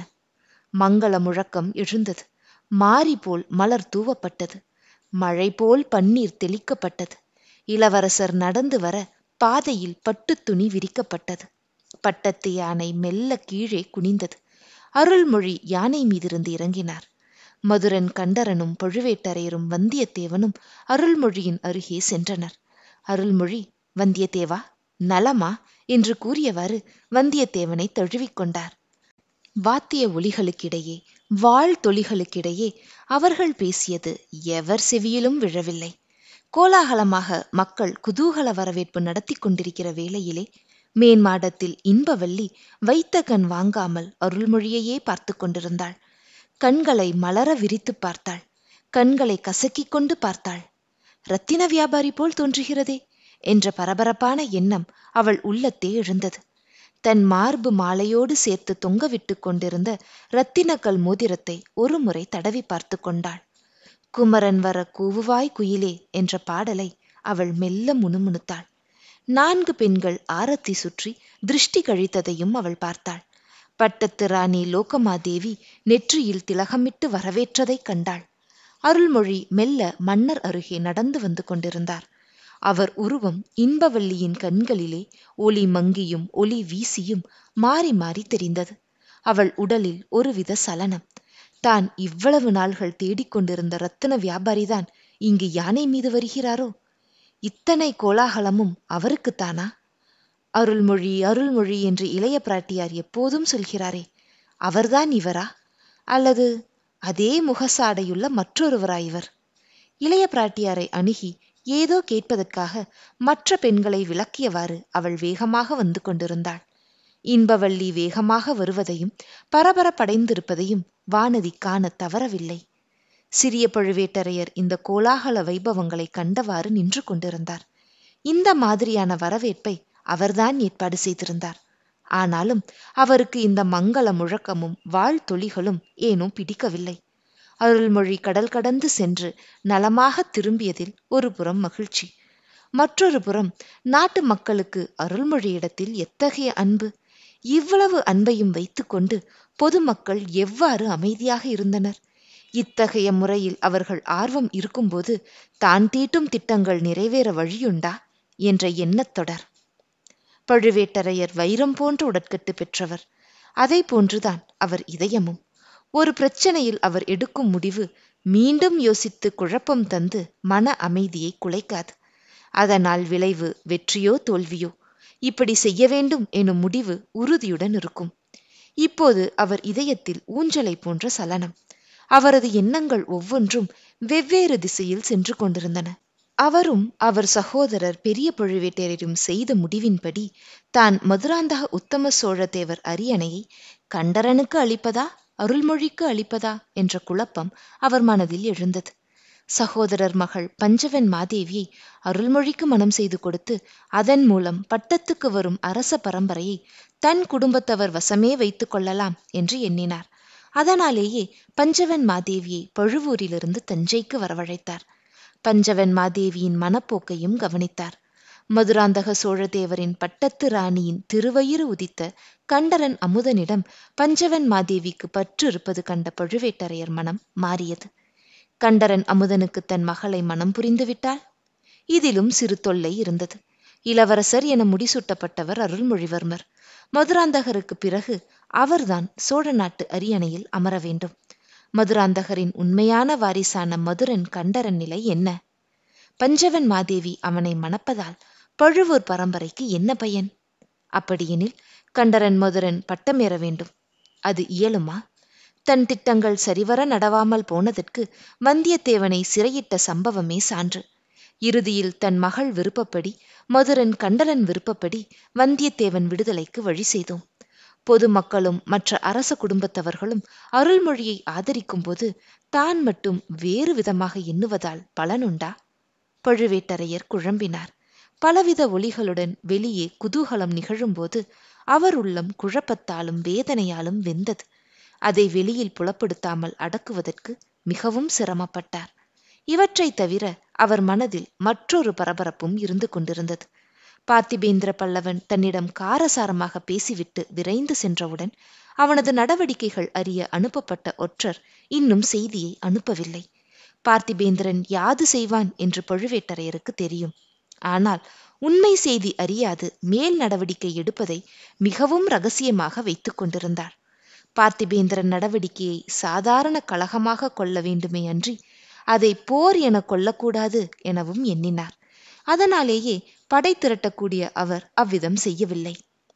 மங்கள முழக்கம் எழுந்தது மாரி போல் மலர் தூவப்பட்டது மழை போல் பன்னீர் தெளிக்கப்பட்டது இளவரசர் நடந்து வர பாதையில் பட்டு துணி விரிக்கப்பட்டது பட்டத்து யானை மெல்ல கீழே குனிந்தது அருள்மொழி யானை மீதிருந்து இறங்கினார் மதுரன் கண்டரனும் பழுவேட்டரையரும் வந்தியத்தேவனும் அருள்மொழியின் அருகே சென்றனர் அருள்மொழி வந்தியத்தேவா நலமா என்று கூறியவாறு வந்தியத்தேவனை தழுவிக்கொண்டார் வாத்திய ஒலிகளுக்கிடையே வாழ் தொலிகளுக்கிடையே அவர்கள் பேசியது எவர் செவியிலும் விழவில்லை கோலாகலமாக மக்கள் குதூகல வரவேற்பு நடத்தி கொண்டிருக்கிற வேளையிலே மேன்மாடத்தில் இன்பவல்லி வைத்த கண் வாங்காமல் அருள்மொழியையே பார்த்து கொண்டிருந்தாள் கண்களை மலர விரித்து பார்த்தாள் கண்களை கசக்கிக் கொண்டு பார்த்தாள் ரத்தின வியாபாரி போல் தோன்றுகிறதே என்ற பரபரப்பான எண்ணம் அவள் உள்ளத்தே எழுந்தது தன் மார்பு மாலையோடு சேர்த்து தொங்கவிட்டு கொண்டிருந்த இரத்தினக்கல் மோதிரத்தை ஒரு முறை தடவி பார்த்து கொண்டாள் குமரன் வர கூவுவாய் குயிலே என்ற பாடலை அவள் மெல்ல முணுமுணுத்தாள் நான்கு பெண்கள் ஆரத்தி சுற்றி திருஷ்டி கழித்ததையும் அவள் பார்த்தாள் பட்டத்து ராணி லோகமாதேவி நெற்றியில் திலகமிட்டு வரவேற்றதைக் கண்டாள் அருள்மொழி மெல்ல மன்னர் அருகே நடந்து வந்து கொண்டிருந்தார் அவர் உருவம் இன்பவல்லியின் கண்களிலே ஒளி மங்கியும் ஒளி வீசியும் மாறி மாறி தெரிந்தது அவள் உடலில் ஒருவித சலனம் தான் இவ்வளவு நாள்கள் தேடிக்கொண்டிருந்த ரத்தின வியாபாரிதான் இங்கு யானை மீது வருகிறாரோ இத்தனை கோலாகலமும் அவருக்குத்தானா அருள்மொழி அருள்மொழி என்று இளைய பிராட்டியார் எப்போதும் சொல்கிறாரே அவர்தான் இவரா அல்லது அதே முகசாடையுள்ள மற்றொருவரா இவர் இளைய பிராட்டியாரை அணுகி ஏதோ கேட்பதற்காக மற்ற பெண்களை விளக்கியவாறு அவள் வேகமாக வந்து கொண்டிருந்தாள் இன்பவள்ளி வேகமாக வருவதையும் பரபரப்படைந்திருப்பதையும் வானதி காண தவறவில்லை சிறிய பழுவேட்டரையர் இந்த கோலாகல வைபவங்களை கண்டவாறு நின்று கொண்டிருந்தார் இந்த மாதிரியான வரவேற்பை அவர்தான் ஏற்பாடு செய்திருந்தார் ஆனாலும் அவருக்கு இந்த மங்கள முழக்கமும் வாழ்த்தொலிகளும் ஏனோ பிடிக்கவில்லை அருள்மொழி கடல் கடந்து சென்று நலமாக திரும்பியதில் ஒரு புறம் மகிழ்ச்சி மற்றொரு புறம் நாட்டு மக்களுக்கு அருள்மொழியிடத்தில் எத்தகைய அன்பு இவ்வளவு அன்பையும் வைத்துக்கொண்டு பொதுமக்கள் எவ்வாறு அமைதியாக இருந்தனர் இத்தகைய முறையில் அவர்கள் ஆர்வம் இருக்கும்போது தான் தீட்டும் திட்டங்கள் நிறைவேற வழியுண்டா என்ற எண்ணத்தொடர் பழுவேட்டரையர் வைரம் போன்ற உடற்கட்டு பெற்றவர் அதை போன்றுதான் அவர் இதயமும் ஒரு பிரச்சனையில் அவர் எடுக்கும் முடிவு மீண்டும் யோசித்து குழப்பம் தந்து மன அமைதியை குலைக்காது அதனால் விளைவு வெற்றியோ தோல்வியோ இப்படி செய்ய வேண்டும் எனும் முடிவு உறுதியுடன் இருக்கும் இப்போது அவர் இதயத்தில் ஊஞ்சலை போன்ற சலனம் அவரது எண்ணங்கள் ஒவ்வொன்றும் வெவ்வேறு திசையில் சென்று கொண்டிருந்தன அவரும் அவர் சகோதரர் பெரிய பழுவேட்டரையரும் செய்த முடிவின்படி தான் மதுராந்தக உத்தம சோழ தேவர் அரியணையை கண்டரனுக்கு அளிப்பதா அருள்மொழிக்கு அளிப்பதா என்ற குழப்பம் அவர் மனதில் எழுந்தது சகோதரர் மகள் பஞ்சவன் மாதேவியை அருள்மொழிக்கு மனம் செய்து கொடுத்து அதன் மூலம் பட்டத்துக்கு வரும் அரச பரம்பரையை தன் குடும்பத்தவர் வசமே வைத்துக் கொள்ளலாம் என்று எண்ணினார் அதனாலேயே பஞ்சவன் மாதேவியை பழுவூரிலிருந்து தஞ்சைக்கு வரவழைத்தார் பஞ்சவன் மாதேவியின் மனப்போக்கையும் கவனித்தார் மதுராந்தக சோழதேவரின் பட்டத்து ராணியின் திருவயிறு உதித்த கண்டரன் அமுதனிடம் பஞ்சவன் மாதேவிக்கு பற்று இருப்பது கண்ட பழுவேட்டரையர் மனம் மாறியது கண்டரன் அமுதனுக்கு தன் மகளை மனம் புரிந்துவிட்டால் இதிலும் சிறு தொல்லை இருந்தது இளவரசர் என முடிசூட்டப்பட்டவர் அருள்மொழிவர்மர் மதுராந்தகருக்கு பிறகு அவர்தான் சோழ நாட்டு அரியணையில் அமர வேண்டும் மதுராந்தகரின் உண்மையான வாரிசான மதுரன் கண்டரன் நிலை என்ன பஞ்சவன் மாதேவி அவனை மணப்பதால் பழுவூர் பரம்பரைக்கு என்ன பயன் அப்படியெனில் கண்டரன் மதுரன் பட்டமேற வேண்டும் அது இயலுமா தன் திட்டங்கள் சரிவர நடவாமல் போனதற்கு வந்தியத்தேவனை சிறையிட்ட சம்பவமே சான்று இறுதியில் தன் மகள் விருப்பப்படி மதுரன் கண்டரன் விருப்பப்படி வந்தியத்தேவன் விடுதலைக்கு வழி செய்தோம் பொதுமக்களும் மற்ற அரச குடும்பத்தவர்களும் அருள்மொழியை ஆதரிக்கும் போது தான் மட்டும் வேறு விதமாக எண்ணுவதால் பலனுண்டா பழுவேட்டரையர் குழம்பினார் பலவித ஒலிகளுடன் வெளியே குதூகலம் நிகழும்போது அவர் உள்ளம் குழப்பத்தாலும் வேதனையாலும் வெந்தது அதை வெளியில் புலப்படுத்தாமல் அடக்குவதற்கு மிகவும் சிரமப்பட்டார் இவற்றை தவிர அவர் மனதில் மற்றொரு பரபரப்பும் இருந்து கொண்டிருந்தது பார்த்திபேந்திர பல்லவன் தன்னிடம் காரசாரமாக பேசிவிட்டு விரைந்து சென்றவுடன் அவனது நடவடிக்கைகள் அறிய அனுப்பப்பட்ட ஒற்றர் இன்னும் செய்தியை அனுப்பவில்லை பார்த்திபேந்திரன் யாது செய்வான் என்று பழுவேட்டரையருக்கு தெரியும் ஆனால் உண்மை செய்தி அறியாது மேல் நடவடிக்கை எடுப்பதை மிகவும் ரகசியமாக வைத்துக் கொண்டிருந்தார் பார்த்திபேந்திரன் நடவடிக்கையை சாதாரண கழகமாக கொள்ள வேண்டுமே அன்றி அதை போர் என கொள்ளக்கூடாது எனவும் எண்ணினார் அதனாலேயே படை திரட்டக்கூடிய அவர் அவ்விதம் செய்யவில்லை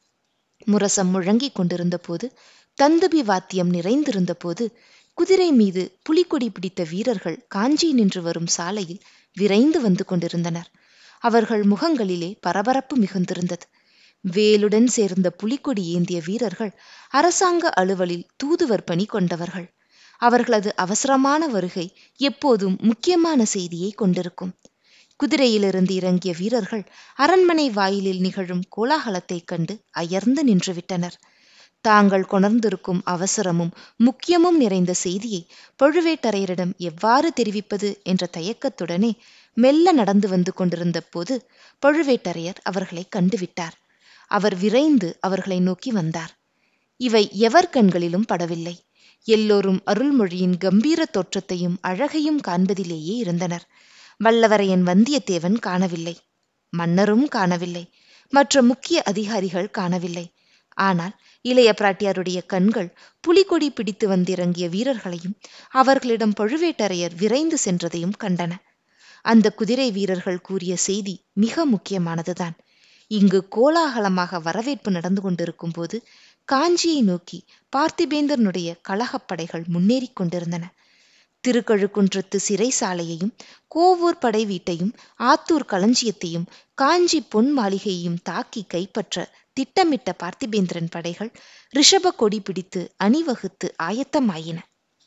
முரசம் முழங்கிக் கொண்டிருந்த போது தந்துபி வாத்தியம் நிறைந்திருந்த போது குதிரை மீது புலிக்கொடி பிடித்த வீரர்கள் காஞ்சி நின்று வரும் சாலையில் விரைந்து வந்து கொண்டிருந்தனர் அவர்கள் முகங்களிலே பரபரப்பு மிகுந்திருந்தது வேலுடன் சேர்ந்த புலிக்கொடி ஏந்திய வீரர்கள் அரசாங்க அலுவலில் தூதுவர் பணி கொண்டவர்கள் அவர்களது அவசரமான வருகை எப்போதும் முக்கியமான செய்தியை கொண்டிருக்கும் குதிரையிலிருந்து இறங்கிய வீரர்கள் அரண்மனை வாயிலில் நிகழும் கோலாகலத்தைக் கண்டு அயர்ந்து நின்றுவிட்டனர் தாங்கள் கொணர்ந்திருக்கும் அவசரமும் முக்கியமும் நிறைந்த செய்தியை பழுவேட்டரையரிடம் எவ்வாறு தெரிவிப்பது என்ற தயக்கத்துடனே மெல்ல நடந்து வந்து கொண்டிருந்த போது பழுவேட்டரையர் அவர்களை கண்டுவிட்டார் அவர் விரைந்து அவர்களை நோக்கி வந்தார் இவை எவர் கண்களிலும் படவில்லை எல்லோரும் அருள்மொழியின் கம்பீர தோற்றத்தையும் அழகையும் காண்பதிலேயே இருந்தனர் வல்லவரையன் வந்தியத்தேவன் காணவில்லை மன்னரும் காணவில்லை மற்ற முக்கிய அதிகாரிகள் காணவில்லை ஆனால் இளைய பிராட்டியாருடைய கண்கள் புலிகொடி பிடித்து வந்திறங்கிய வீரர்களையும் அவர்களிடம் பழுவேட்டரையர் விரைந்து சென்றதையும் கண்டன அந்த குதிரை வீரர்கள் கூறிய செய்தி மிக முக்கியமானதுதான் இங்கு கோலாகலமாக வரவேற்பு நடந்து கொண்டிருக்கும் போது காஞ்சியை நோக்கி பார்த்திபேந்தரனுடைய கழகப்படைகள் முன்னேறிக் கொண்டிருந்தன திருக்கழுக்குன்றத்து சிறைசாலையையும் கோவூர் படை வீட்டையும் ஆத்தூர் களஞ்சியத்தையும் காஞ்சி பொன் மாளிகையையும் தாக்கி கைப்பற்ற திட்டமிட்ட பார்த்திபேந்திரன் படைகள் ரிஷப கொடி பிடித்து அணிவகுத்து ஆயத்தமாயின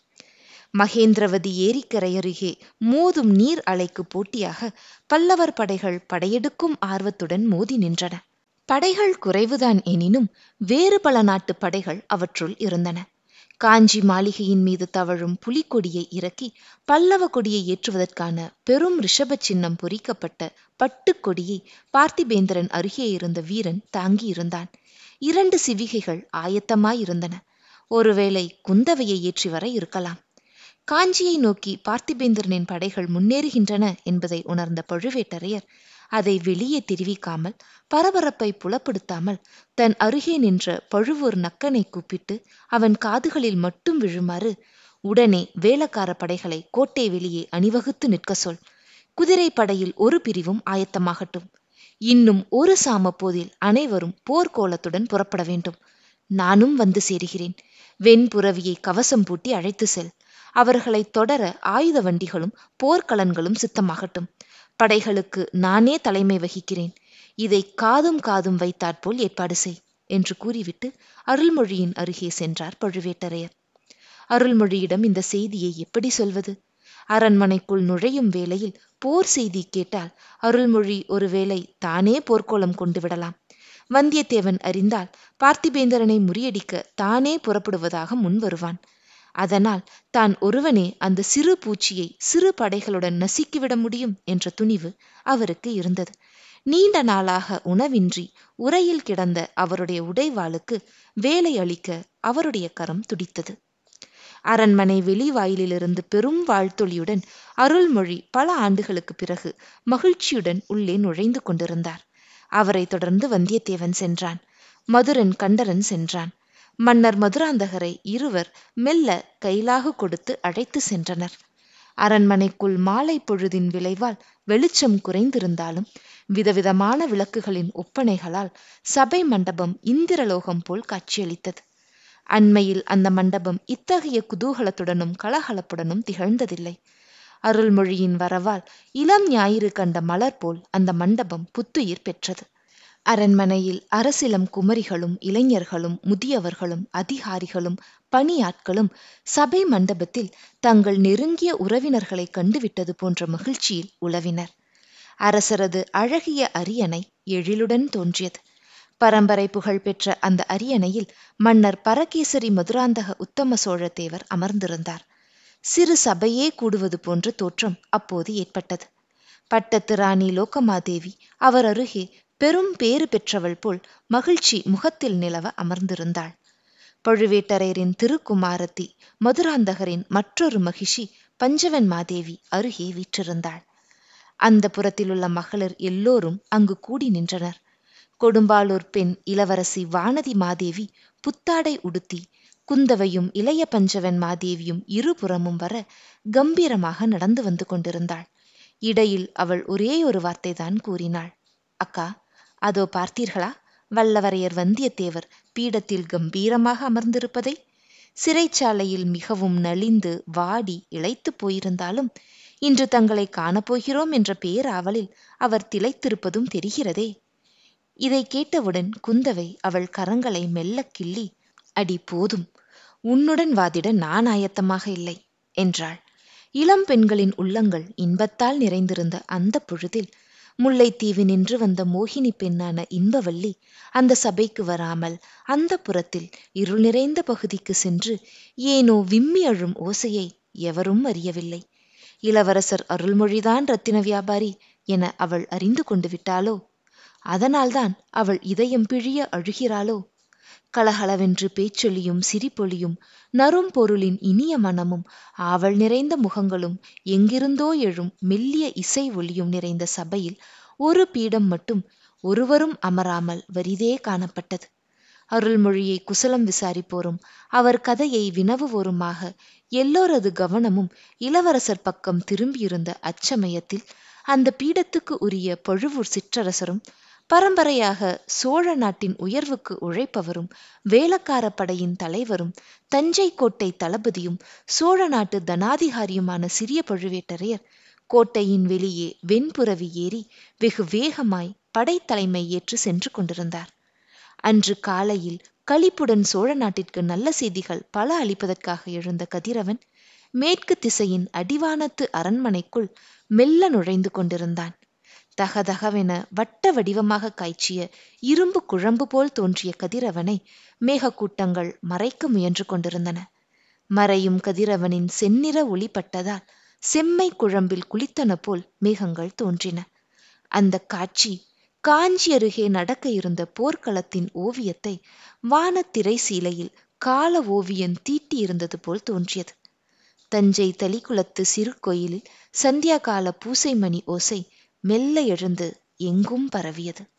மகேந்திரவதி ஏரிக்கரையருகே மோதும் நீர் அலைக்கு போட்டியாக பல்லவர் படைகள் படையெடுக்கும் ஆர்வத்துடன் மோதி நின்றன படைகள் குறைவுதான் எனினும் வேறு பல நாட்டு படைகள் அவற்றுள் இருந்தன காஞ்சி மாளிகையின் மீது தவழும் புலிக்கொடியை இறக்கி பல்லவ கொடியை ஏற்றுவதற்கான பெரும் ரிஷப சின்னம் பொறிக்கப்பட்ட பட்டுக் கொடியை பார்த்திபேந்திரன் அருகே இருந்த வீரன் தாங்கியிருந்தான் இரண்டு சிவிகைகள் ஆயத்தமாயிருந்தன ஒருவேளை குந்தவையை ஏற்றி வர இருக்கலாம் காஞ்சியை நோக்கி பார்த்திபேந்திரனின் படைகள் முன்னேறுகின்றன என்பதை உணர்ந்த பழுவேட்டரையர் அதை வெளியே தெரிவிக்காமல் பரபரப்பை புலப்படுத்தாமல் தன் அருகே நின்ற பழுவூர் நக்கனை கூப்பிட்டு அவன் காதுகளில் மட்டும் விழுமாறு உடனே வேலக்கார படைகளை கோட்டை வெளியே அணிவகுத்து நிற்க சொல் குதிரை படையில் ஒரு பிரிவும் ஆயத்தமாகட்டும் இன்னும் ஒரு சாம போதில் அனைவரும் போர்க்கோலத்துடன் புறப்பட வேண்டும் நானும் வந்து சேருகிறேன் வெண்புறவியை கவசம் பூட்டி அழைத்து செல் அவர்களை தொடர ஆயுத வண்டிகளும் போர்க்கலன்களும் சித்தமாகட்டும் படைகளுக்கு நானே தலைமை வகிக்கிறேன் இதை காதும் காதும் வைத்தாற்போல் ஏற்பாடு செய் என்று கூறிவிட்டு அருள்மொழியின் அருகே சென்றார் பழுவேட்டரையர் அருள்மொழியிடம் இந்த செய்தியை எப்படி சொல்வது அரண்மனைக்குள் நுழையும் வேளையில் போர் செய்தி கேட்டால் அருள்மொழி ஒருவேளை தானே போர்க்கோலம் கொண்டு விடலாம் வந்தியத்தேவன் அறிந்தால் பார்த்திபேந்திரனை முறியடிக்க தானே புறப்படுவதாக முன் வருவான் அதனால் தான் ஒருவனே அந்த சிறு பூச்சியை சிறு படைகளுடன் நசுக்கிவிட முடியும் என்ற துணிவு அவருக்கு இருந்தது நீண்ட நாளாக உணவின்றி உரையில் கிடந்த அவருடைய உடைவாளுக்கு வேலை அளிக்க அவருடைய கரம் துடித்தது அரண்மனை வெளிவாயிலிருந்து பெரும் வாழ்த்தொழியுடன் அருள்மொழி பல ஆண்டுகளுக்கு பிறகு மகிழ்ச்சியுடன் உள்ளே நுழைந்து கொண்டிருந்தார் அவரை தொடர்ந்து வந்தியத்தேவன் சென்றான் மதுரன் கண்டரன் சென்றான் மன்னர் மதுராந்தகரை இருவர் மெல்ல கைலாக கொடுத்து அழைத்து சென்றனர் அரண்மனைக்குள் மாலை பொழுதின் விளைவால் வெளிச்சம் குறைந்திருந்தாலும் விதவிதமான விளக்குகளின் ஒப்பனைகளால் சபை மண்டபம் இந்திரலோகம் போல் காட்சியளித்தது அண்மையில் அந்த மண்டபம் இத்தகைய குதூகலத்துடனும் கலகலப்புடனும் திகழ்ந்ததில்லை அருள்மொழியின் வரவால் இளம் ஞாயிறு கண்ட மலர் போல் அந்த மண்டபம் புத்துயிர் பெற்றது அரண்மனையில் அரசிலம் குமரிகளும் இளைஞர்களும் முதியவர்களும் அதிகாரிகளும் பணியாட்களும் சபை மண்டபத்தில் தங்கள் நெருங்கிய உறவினர்களை கண்டுவிட்டது போன்ற மகிழ்ச்சியில் உளவினர் அரசரது அழகிய அரியணை எழிலுடன் தோன்றியது பரம்பரை புகழ் பெற்ற அந்த அரியணையில் மன்னர் பரகேசரி மதுராந்தக உத்தம சோழ தேவர் அமர்ந்திருந்தார் சிறு சபையே கூடுவது போன்ற தோற்றம் அப்போது ஏற்பட்டது பட்டத்து ராணி லோகமாதேவி அவர் அருகே பெரும் பேறு பெற்றவள் போல் மகிழ்ச்சி முகத்தில் நிலவ அமர்ந்திருந்தாள் பழுவேட்டரையரின் திருக்குமாரத்தி மதுராந்தகரின் மற்றொரு மகிஷி பஞ்சவன் மாதேவி அருகே வீற்றிருந்தாள் அந்த புறத்திலுள்ள மகளிர் எல்லோரும் அங்கு கூடி நின்றனர் கொடும்பாளூர் பெண் இளவரசி வானதி மாதேவி புத்தாடை உடுத்தி குந்தவையும் இளைய பஞ்சவன் மாதேவியும் இருபுறமும் வர கம்பீரமாக நடந்து வந்து கொண்டிருந்தாள் இடையில் அவள் ஒரே ஒரு வார்த்தை தான் கூறினாள் அக்கா அதோ பார்த்தீர்களா வல்லவரையர் வந்தியத்தேவர் பீடத்தில் கம்பீரமாக அமர்ந்திருப்பதை சிறைச்சாலையில் மிகவும் நலிந்து வாடி இழைத்து போயிருந்தாலும் இன்று தங்களை காணப்போகிறோம் என்ற பேராவலில் அவர் திளைத்திருப்பதும் தெரிகிறதே இதை கேட்டவுடன் குந்தவை அவள் கரங்களை மெல்ல கிள்ளி அடி போதும் உன்னுடன் வாதிட நான் ஆயத்தமாக இல்லை என்றாள் இளம் பெண்களின் உள்ளங்கள் இன்பத்தால் நிறைந்திருந்த அந்த பொழுதில் முல்லைத்தீவு நின்று வந்த மோகினி பெண்ணான இன்பவல்லி அந்த சபைக்கு வராமல் அந்த புறத்தில் இருள் நிறைந்த பகுதிக்கு சென்று ஏனோ விம்மி அழும் ஓசையை எவரும் அறியவில்லை இளவரசர் அருள்மொழிதான் ரத்தின வியாபாரி என அவள் அறிந்து கொண்டு விட்டாளோ அதனால்தான் அவள் இதயம் பிழிய அழுகிறாளோ கலகலவென்று பேச்சொலியும் சிரிப்பொலியும் நரும் பொருளின் இனிய மனமும் ஆவல் நிறைந்த முகங்களும் எங்கிருந்தோ எழும் மெல்லிய இசை ஒலியும் நிறைந்த சபையில் ஒரு பீடம் மட்டும் ஒருவரும் அமராமல் வரிதே காணப்பட்டது அருள்மொழியை குசலம் விசாரிப்போரும் அவர் கதையை வினவுவோருமாக எல்லோரது கவனமும் இளவரசர் பக்கம் திரும்பியிருந்த அச்சமயத்தில் அந்த பீடத்துக்கு உரிய பழுவூர் சிற்றரசரும் பரம்பரையாக சோழ நாட்டின் உயர்வுக்கு உழைப்பவரும் வேலக்கார படையின் தலைவரும் தஞ்சை கோட்டை தளபதியும் சோழ நாட்டு தனாதிகாரியுமான சிறிய பழுவேட்டரையர் கோட்டையின் வெளியே வெண்புறவி ஏறி வெகு வேகமாய் படைத்தலைமை ஏற்று சென்று கொண்டிருந்தார் அன்று காலையில் களிப்புடன் சோழ நாட்டிற்கு நல்ல செய்திகள் பல அளிப்பதற்காக எழுந்த கதிரவன் மேற்கு திசையின் அடிவானத்து அரண்மனைக்குள் மெல்ல நுழைந்து கொண்டிருந்தான் தகதகவென வட்ட வடிவமாக காய்ச்சிய இரும்பு குழம்பு போல் தோன்றிய கதிரவனை மேகக்கூட்டங்கள் மறைக்க முயன்று கொண்டிருந்தன மறையும் கதிரவனின் செந்நிற ஒளி பட்டதால் செம்மை குழம்பில் குளித்தன போல் மேகங்கள் தோன்றின அந்த காட்சி காஞ்சி அருகே நடக்க இருந்த போர்க்களத்தின் ஓவியத்தை வானத்திரை சீலையில் கால ஓவியன் தீட்டியிருந்தது போல் தோன்றியது தஞ்சை தலிக்குளத்து சிறு கோயிலில் சந்தியா கால பூசை மணி ஓசை மெல்ல எழுந்து எங்கும் பரவியது